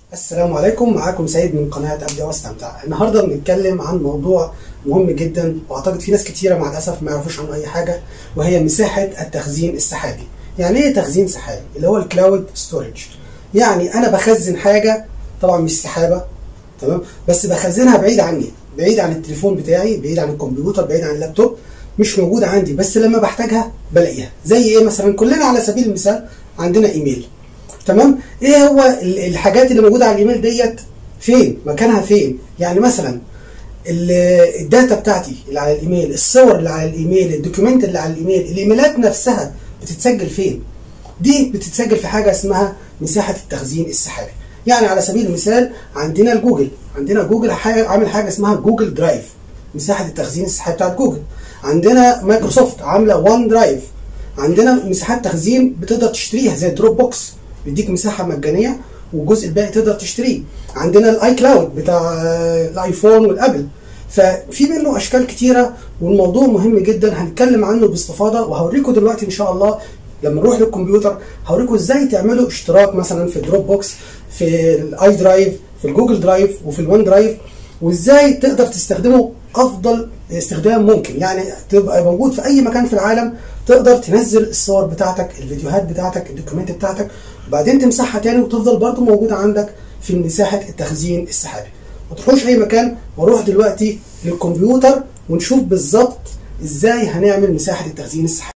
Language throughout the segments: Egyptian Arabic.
السلام عليكم معاكم سيد من قناة أبدأ واستمتع النهاردة بنتكلم عن موضوع مهم جدا وأعتقد في ناس كتيرة مع الأسف ما يعرفوش عنه أي حاجة وهي مساحة التخزين السحابي يعني إيه تخزين سحابي؟ اللي هو الكلاود ستورج يعني أنا بخزن حاجة طبعا مش سحابة تمام بس بخزنها بعيد عني بعيد عن التليفون بتاعي بعيد عن الكمبيوتر بعيد عن اللابتوب مش موجودة عندي بس لما بحتاجها بلاقيها زي ايه مثلا كلنا على سبيل المثال عندنا ايميل تمام ايه هو ال- الحاجات اللي موجوده على الايميل ديت فين مكانها فين يعني مثلا ال- الداتا بتاعتي اللي على الايميل الصور اللي على الايميل الدوكيومنت اللي على الايميل الايميلات نفسها بتتسجل فين دي بتتسجل في حاجه اسمها مساحه التخزين السحابي يعني على سبيل المثال عندنا الجوجل عندنا جوجل حاجة عامل حاجه اسمها جوجل درايف مساحه التخزين السحابي بتاعت جوجل عندنا مايكروسوفت عامله وان درايف عندنا مساحات تخزين بتقدر تشتريها زي دروب بوكس بيديك مساحه مجانيه والجزء الباقي تقدر تشتريه عندنا الاي كلاود بتاع آه، الايفون والابل ففي منه اشكال كتيره والموضوع مهم جدا هنتكلم عنه باستفاضه وهوريكم دلوقتي ان شاء الله لما نروح للكمبيوتر هوريكم ازاي تعملوا اشتراك مثلا في دروب بوكس في الاي درايف في الجوجل درايف وفي الوان درايف وازاي تقدر تستخدمه افضل استخدام ممكن يعني تبقى موجود في اي مكان في العالم تقدر تنزل الصور بتاعتك الفيديوهات بتاعتك الدوكيومنت بتاعتك وبعدين تمسحها تاني وتفضل برضو موجوده عندك في مساحه التخزين السحابي ما تروحوش اي مكان واروح دلوقتي للكمبيوتر ونشوف بالظبط ازاي هنعمل مساحه التخزين السحابي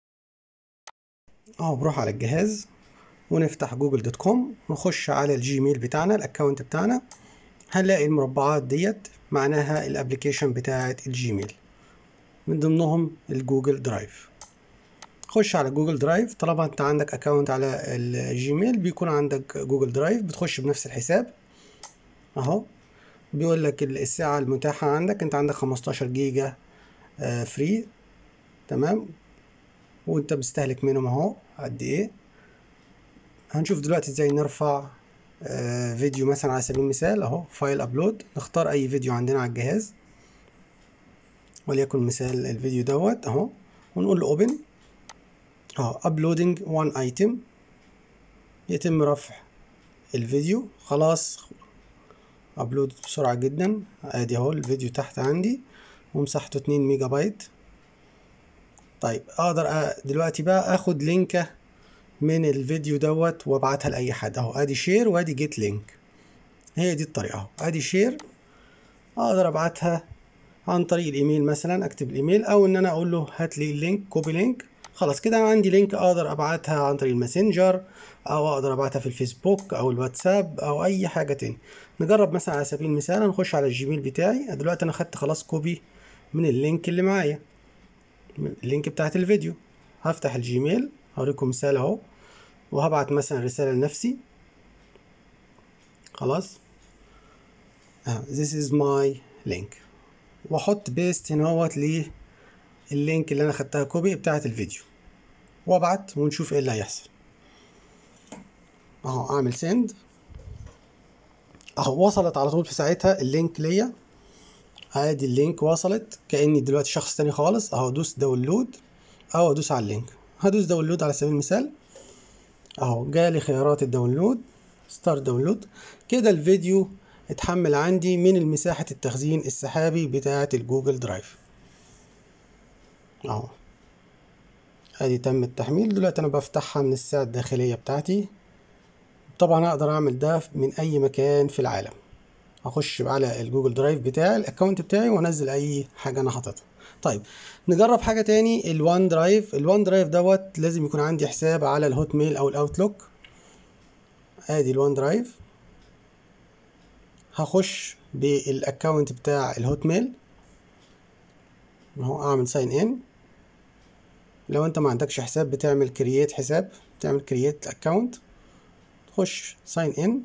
اه بروح على الجهاز ونفتح جوجل دوت كوم ونخش على الجيميل بتاعنا الاكونت بتاعنا هنلاقي المربعات ديت معناها الابليكيشن بتاعه الجيميل من ضمنهم الجوجل درايف خش على جوجل درايف طالما انت عندك اكونت على الجيميل بيكون عندك جوجل درايف بتخش بنفس الحساب اهو بيقول لك الساعة المتاحة عندك انت عندك 15 جيجا آه، فري تمام وانت مستهلك منهم اهو قد ايه هنشوف دلوقتي ازاي نرفع آه، فيديو مثلا على سبيل المثال اهو فايل ابلود نختار اي فيديو عندنا على الجهاز وليكن مثال الفيديو دوت اهو ونقول له اوبن اهو uploading one item يتم رفع الفيديو خلاص ابلود بسرعة جدا ادي اهو الفيديو تحت عندي ومساحته 2 ميجا بايت طيب اقدر أ- دلوقتي بقى اخد لينكة من الفيديو دوت وابعتها لاي حد اهو ادي شير وادي جيت لينك هي دي الطريقة اهو ادي شير اقدر ابعتها عن طريق الايميل مثلا اكتب الايميل او ان انا اقول له هات لي اللينك كوبي لينك خلاص كده انا عندي لينك اقدر ابعتها عن طريق الماسنجر او اقدر ابعتها في الفيسبوك او الواتساب او اي حاجه تاني نجرب مثلا على سبيل المثال نخش على الجيميل بتاعي دلوقتي انا خدت خلاص كوبي من اللينك اللي معايا من اللينك بتاعت الفيديو هفتح الجيميل هوريكم مثال اهو وهبعت مثلا رساله لنفسي خلاص آه. this is my link واحط بيست هنا اهوت لللينك اللي انا خدتها كوبي بتاعت الفيديو وابعت ونشوف ايه اللي هيحصل اهو اعمل سند اهو وصلت على طول في ساعتها اللينك ليا ادي اللينك وصلت كاني دلوقتي شخص تاني خالص اهو ادوس داونلود او ادوس على اللينك هدوس داونلود على سبيل المثال اهو جالي خيارات الداونلود ستارت داونلود كده الفيديو اتحمل عندي من المساحة التخزين السحابي بتاعة الجوجل درايف اهو ادي تم التحميل دلوقتي انا بفتحها من الساعة الداخلية بتاعتي طبعا اقدر اعمل ده من اي مكان في العالم اخش على الجوجل درايف بتاعي الاكونت بتاعي وانزل اي حاجة انا حاططها طيب نجرب حاجة تاني الوان درايف الوان درايف دوت لازم يكون عندي حساب على الهوت ميل او الاوتلوك ادي الوان درايف هخش بالاكونت بتاع الهوت ميل اهو اعمل ساين ان لو انت ما عندكش حساب بتعمل كرييت حساب تعمل كرييت اكونت تخش ساين ان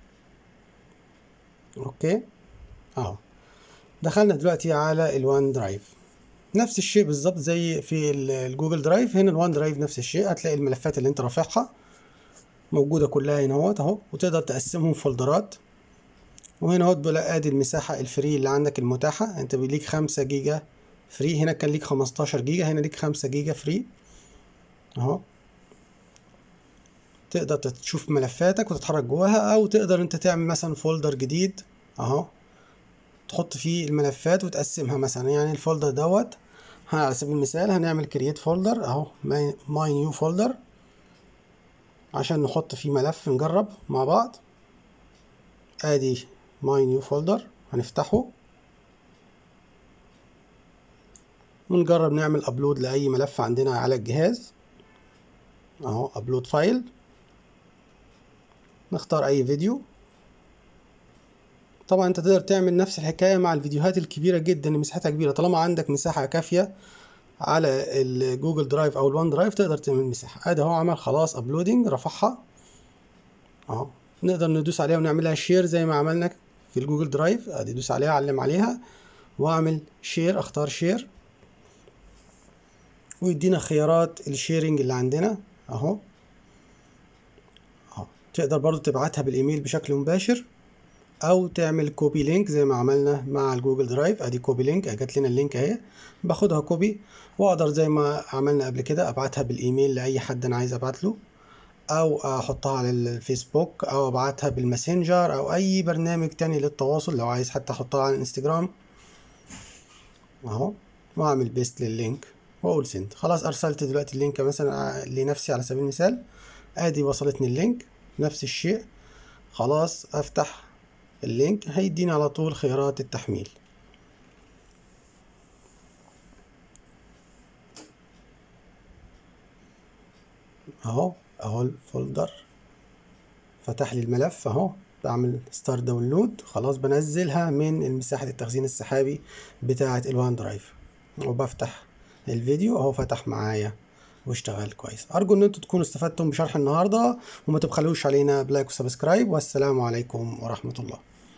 اوكي اهو دخلنا دلوقتي على الوان درايف نفس الشيء بالظبط زي في ال- الجوجل درايف هنا الوان درايف نفس الشيء هتلاقي الملفات اللي انت رافعها موجودة كلها هنا اهوت اهو وتقدر تقسمهم فولدرات وهنا اهوت بيقول لك ادي المساحة الفري اللي عندك المتاحة انت بيليك خمسة جيجا فري هنا كان ليك خمستاشر جيجا هنا ليك خمسة جيجا فري اهو تقدر تشوف ملفاتك وتتحرك جواها او تقدر انت تعمل مثلا فولدر جديد اهو تحط فيه الملفات وتقسمها مثلا يعني الفولدر دوت على سبيل المثال هنعمل كرييت فولدر اهو ماي نيو فولدر عشان نحط فيه ملف نجرب مع بعض ادي ماي نيو فولدر هنفتحه ونجرب نعمل ابلود لاي ملف عندنا على الجهاز اهو ابلود فايل نختار اي فيديو طبعا انت تقدر تعمل نفس الحكايه مع الفيديوهات الكبيره جدا اللي مساحتها كبيره طالما عندك مساحه كافيه على الجوجل درايف او الوان درايف تقدر تعمل مساحه ادي اهو عمل خلاص ابلودنج رفعها اهو نقدر ندوس عليها ونعملها شير زي ما عملنا في الجوجل درايف ادي دوس عليها علم عليها واعمل شير اختار شير ويدينا خيارات الشيرنج اللي عندنا اهو اهو تقدر برضو تبعتها بالايميل بشكل مباشر او تعمل كوبي لينك زي ما عملنا مع الجوجل درايف ادي كوبي لينك جات لنا اللينك اهي باخدها كوبي واقدر زي ما عملنا قبل كده ابعتها بالايميل لاي حد انا عايز ابعت له او احطها على الفيسبوك او ابعتها بالماسنجر او اي برنامج تاني للتواصل لو عايز حتى احطها على الانستجرام اهو واعمل بيست لللينك واقول سند خلاص ارسلت دلوقتي اللينك مثلا لنفسي على سبيل المثال ادي وصلتني اللينك نفس الشيء خلاص افتح اللينك هيديني على طول خيارات التحميل اهو اهو الفولدر فتح لي الملف اهو بعمل ستار داونلود خلاص بنزلها من مساحة التخزين السحابي بتاعة الوان درايف وبفتح الفيديو اهو فتح معايا واشتغل كويس ارجو ان انتوا تكونوا استفدتم بشرح النهارده وما تبخلوش علينا بلايك وسبسكرايب والسلام عليكم ورحمه الله